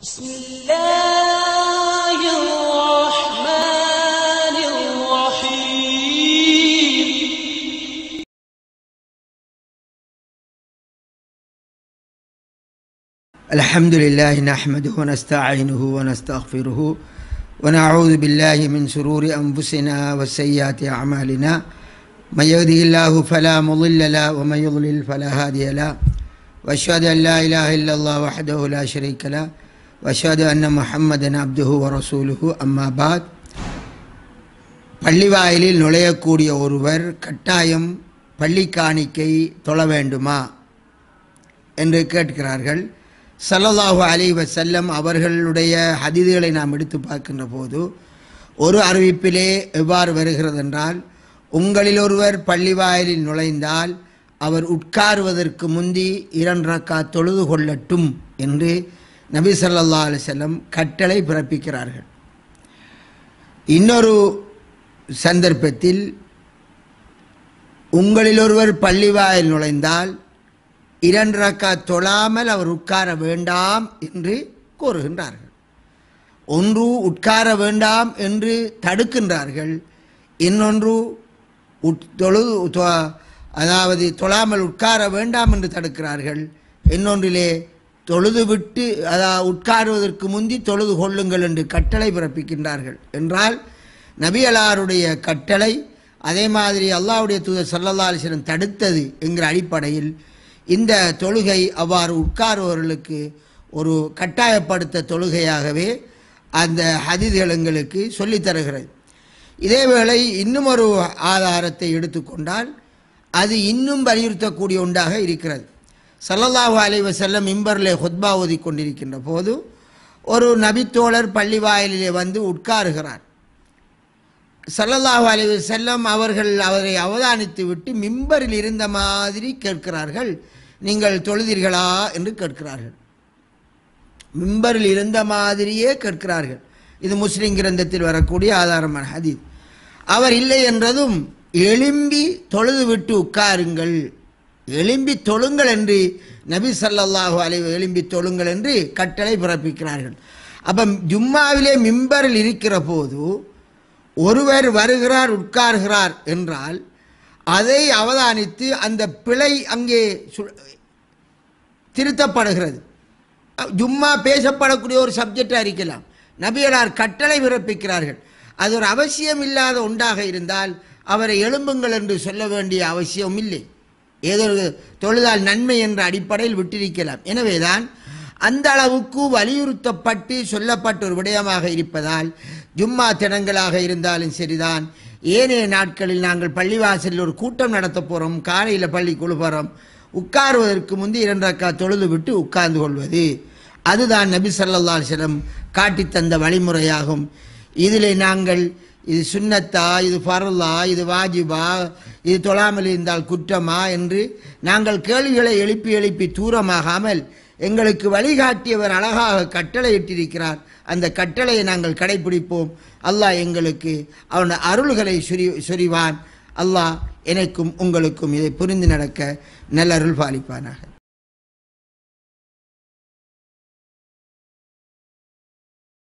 بسم الله الرحمن الرحيم الحمد لله نحمده ونستعينه ونستغفره ونعوذ بالله من شرور أنفسنا وسيئات أعمالنا من يهده الله فلا مضل له ومن يضلل فلا هادي له وأشهد أن لا إله إلا الله وحده لا شريك له وأشهد أن محمدا عبده ورسوله أما بعد பள்ளிவாயிலில் நுழையக்கூடிய ஒருவர் கட்டாயம் பள்ளி காணிக்கை தொழ வேண்டுமா என்று கேட்கிறார்கள் ஸல்லல்லாஹு அலைஹி வஸல்லம் அவர்களுடைய ஹதீதுகளை நாம் எடுத்து பார்க்கின்ற போது ஒரு அறிவிப்பிலே எவ்வாறு வருகிறது என்றால் உங்களில் ஒருவர் பள்ளிவாயிலில் நுழைந்தால் அவர் உட்காருவதற்கு முந்தி இரண்டு ரக்கா தொழுது கொள்ளட்டும் என்று நபி ஸல்லல்லாஹு அலைஹி வஸல்லம் கட்டளை பிறப்பிக்கிறார்கள் இன்னொரு சந்தர்ப்பத்தில் உங்களில் ஒருவர் பள்ளிவாயில் நுழைந்தால் இரண்டு ரக்கா தொழாமல் அவர் உட்கார வேண்டாம் என்று கூறுகின்றார்கள் ஒன்று உட்கார வேண்டாம் என்று தடுக்கின்றார்கள் இன்னொன்று உட் தொழுது தொ- அதாவது தொழாமல் உட்கார வேண்டாம் என்று தடுக்கிறார்கள் இன்னொன்றிலே தொழுது விட்டு அதாவது உட்காருவதற்கு முந்தி தொழுது கொள்ளுங்கள் என்று கட்டளை பிறப்பிக்கின்றார்கள் என்றால் நபியலாருடைய கட்டளை அதே மாதிரி அல்லாஹ்வுடைய தூதர் சல்லல்லா அலிஸ்லம் தடுத்தது என்கிற அடிப்படையில் இந்த தொழுகை அவ்வாறு உட்காருவவர்களுக்கு ஒரு கட்டாயப்படுத்த தொழுகையாகவே அந்த ஹதீதுகள் எங்களுக்கு சொல்லித் தருகிறது இதேவேளை இன்னும் ஒரு ஆதாரத்தை எடுத்துக்கொண்டால் அது இன்னும் வலியுறுத்தக்கூடிய ஒன்றாக இருக்கிறது ஸல்லல்லாஹு அலைஹி வஸல்லம் மிம்பரில் ஹுத்பா ஓதி கொண்டிருக்கின்ற போது ஒரு நபித்தோழர் பள்ளி வாயிலிலே வந்து உட்காருகிறார் ஸல்லல்லாஹு அலைஹி வஸல்லம் அவர்கள் அவரை அவதானித்து விட்டு மிம்பரில் இருந்த மாதிரி கேட்கிறார்கள் நீங்கள் தொழுதீர்களா என்று கேட்கிறார்கள் மிம்பரில் இருந்த மாதிரியே கேட்கிறார்கள் இது முஸ்லிம் கிரந்தத்தில் வரக்கூடிய ஆதாரமான ஹதீஸ் அவர் இல்லை என்றதும் எழும்பி தொழுது விட்டு உட்காருங்கள் எழும்பி தொழுங்கள் என்று நபி ஸல்லல்லாஹு அலைஹி எழும்பி தொழுங்கள் என்று கட்டளை பிறப்பிக்கிறார்கள் அப்போ ஜும்மாவிலே மிம்பரில் இருக்கிற போது ஒருவர் வருகிறார் உட்காருகிறார் என்றால் அதை அவதானித்து அந்த பிழை அங்கே சு- திருத்தப்படுகிறது ஜும்மா பேசப்படக்கூடிய ஒரு சப்ஜெக்டாக இருக்கலாம் நபியலார் கட்டளை பிறப்பிக்கிறார்கள் அது ஒரு அவசியம் இல்லாத ஒன்றாக இருந்தால் அவரை எழும்புங்கள் என்று சொல்ல வேண்டிய அவசியம் இல்லை ஏதோ ஒரு தொழுதால் நன்மை என்ற அடிப்படையில் விட்டிருக்கலாம் எனவேதான் அந்த அளவுக்கு வலியுறுத்தப்பட்டு சொல்லப்பட்ட ஒரு விடயமாக இருப்பதால் ஜும்மா தினங்களாக இருந்தாலும் சரிதான் ஏனைய நாட்களில் நாங்கள் பள்ளிவாசலில் ஒரு கூட்டம் நடத்த போகிறோம் காலையில் பள்ளி போகிறோம் உட்காருவதற்கு முந்தி இரண்டு ரக்கா தொழுது விட்டு உட்கார்ந்து கொள்வது அதுதான் நபி ஸல்லல்லாஹு அலைஹி வஸல்லம் காட்டித் தந்த வழிமுறையாகும் இதிலே நாங்கள் இது சுன்னத்தா இது ஃபர்லா இது வாஜிபா இது தொழாமல் இருந்தால் குற்றமா என்று நாங்கள் கேள்விகளை எழுப்பி எழுப்பி தூரமாகாமல் எங்களுக்கு வழிகாட்டியவர் அழகாக கட்டளையிட்டிருக்கிறார் அந்த கட்டளையை நாங்கள் கடைபிடிப்போம் அல்லாஹ் எங்களுக்கு அவன் அருள்களை சொரி சொரிவான் அல்லாஹ் எனக்கும் உங்களுக்கும் இதை புரிந்து நடக்க நல்லருள் பாலிப்பானாக